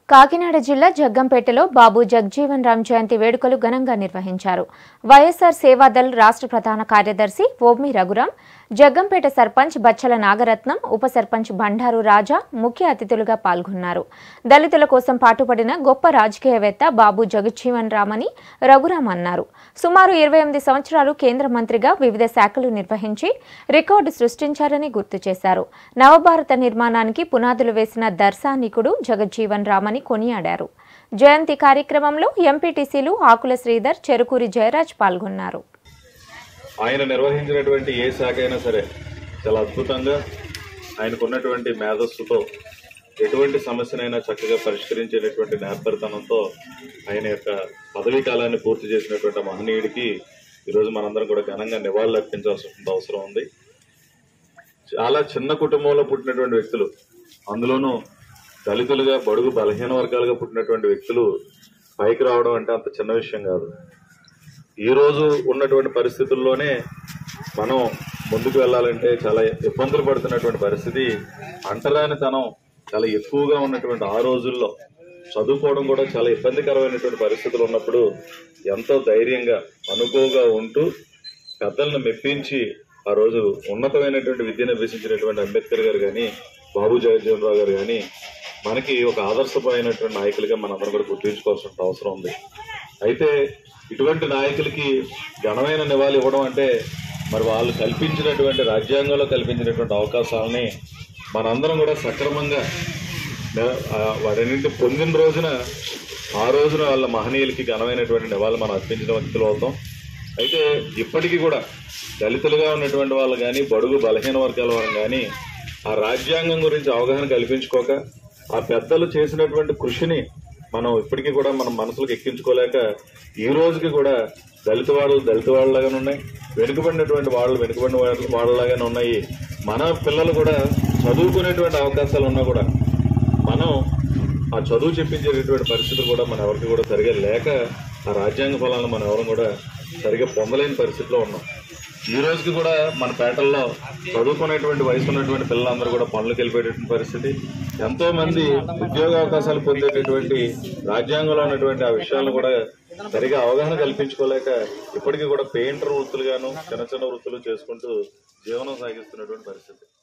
కాకినాడ జిల్లా జగ్గంపేటలో బాబు జగ్జీవన్ రామ్ జయంతి వేడుకలు ఘనంగా నిర్వహించారు వైఎస్ఆర్ సేవాదల్ రాష్ట్ర ప్రధాన కార్యదర్శి ఓమ్మి రఘురాం జగ్గంపేట సర్పంచ్ బచ్చల నాగరత్నం ఉప సర్పంచ్ బండారు రాజా ముఖ్య అతిథులుగా పాల్గొన్నారు దళితుల కోసం పాటుపడిన గొప్ప రాజకీయవేత్త బాబు జగజ్జీవన్ రామ్ అని రఘురాం అన్నారు సుమారు ఇరవై ఎనిమిది సంవత్సరాలు కేంద్ర మంత్రిగా వివిధ శాఖలు నిర్వహించి రికార్డు సృష్టించారని గుర్తు చేశారు నవభారత నిర్మాణానికి పునాదులు వేసిన దర్శానికుడు జగజ్జీవన్ రామ్ అని కొనియాడారు జయంతి కార్యక్రమంలో ఎంపీటీసీలు ఆకుల శ్రీధర్ చెరుకూరి జయరాజ్ పాల్గొన్నారు ఆయన నిర్వహించినటువంటి ఏ శాఖ అయినా సరే చాలా అద్భుతంగా ఆయనకున్నటువంటి మేధస్సుతో ఎటువంటి సమస్యనైనా చక్కగా పరిష్కరించేటటువంటి నేర్పరితనంతో ఆయన యొక్క పదవీ కాలాన్ని పూర్తి చేసినటువంటి మహనీయుడికి ఈరోజు మనందరం కూడా ఘనంగా నివాళులు అర్పించాల్సిన అవసరం ఉంది చాలా చిన్న కుటుంబంలో పుట్టినటువంటి వ్యక్తులు అందులోనూ దళితులుగా బడుగు బలహీన వర్గాలుగా పుట్టినటువంటి వ్యక్తులు పైకి రావడం అంటే అంత చిన్న విషయం కాదు ఈ రోజు ఉన్నటువంటి పరిస్థితుల్లోనే మనం ముందుకు వెళ్ళాలంటే చాలా ఇబ్బందులు పడుతున్నటువంటి పరిస్థితి అంటరానితనం చాలా ఎక్కువగా ఉన్నటువంటి ఆ రోజుల్లో చదువుకోవడం కూడా చాలా ఇబ్బందికరమైనటువంటి పరిస్థితులు ఉన్నప్పుడు ఎంతో ధైర్యంగా అనుకోగా ఉంటూ పెద్దలను మెప్పించి ఆ రోజు ఉన్నతమైనటువంటి విద్యను అభ్యసించినటువంటి అంబేద్కర్ గారు కానీ బాబు జగజ్జీవన్ రావు గారు కానీ మనకి ఒక ఆదర్శపరమైనటువంటి నాయకులుగా మనందరం కూడా గుర్తుంచుకోవాల్సిన అవసరం ఉంది అయితే ఇటువంటి నాయకులకి ఘనమైన నివాళి ఇవ్వడం అంటే మరి వాళ్ళు కల్పించినటువంటి రాజ్యాంగంలో కల్పించినటువంటి అవకాశాలని మనందరం కూడా సక్రమంగా నే- ఆ వాటన్నింటి పొందిన రోజున ఆ రోజున వాళ్ళ మహనీయులకి ఘనమైనటువంటి నివాళి మనం అర్పించిన వ్యక్తులు అవుతాం అయితే ఇప్పటికీ కూడా దళితులుగా ఉన్నటువంటి వాళ్ళు కానీ బడుగు బలహీన వర్గాల వాళ్ళు కానీ ఆ రాజ్యాంగం గురించి అవగాహన కల్పించుకోక ఆ పెద్దలు చేసినటువంటి కృషిని మనం ఇప్పటికీ కూడా మనం మనసులకు ఎక్కించుకోలేక ఈ రోజుకి కూడా దళిత వాళ్ళు దళిత వాళ్ళలాగానే ఉన్నాయి వెనుకబడినటువంటి వాళ్ళు వెనుకబడిన వాళ్ళ- వాళ్ళలాగానే ఉన్నాయి మన పిల్లలు కూడా చదువుకునేటువంటి అవకాశాలు ఉన్నా కూడా మనం ఆ చదువు చెప్పించేటటువంటి పరిస్థితులు కూడా మన ఎవరికి కూడా సరిగా లేక ఆ రాజ్యాంగ ఫలాలను మనం ఎవరు కూడా సరిగా పొందలేని పరిస్థితిలో ఉన్నాం ఈ రోజుకి కూడా మన పేటల్లో చదువుకునేటువంటి వయసు ఉన్నటువంటి పిల్లలందరూ కూడా పనులకు వెళ్ళిపోయేటటువంటి పరిస్థితి ఎంతో మంది ఉద్యోగ అవకాశాలు పొందేటటువంటి రాజ్యాంగంలో ఉన్నటువంటి ఆ విషయాలను కూడా సరిగా అవగాహన కల్పించుకోలేక ఇప్పటికీ కూడా పెయింటర్ వృత్తులుగాను చిన్న చిన్న వృత్తులు చేసుకుంటూ జీవనం సాగిస్తున్నటువంటి పరిస్థితి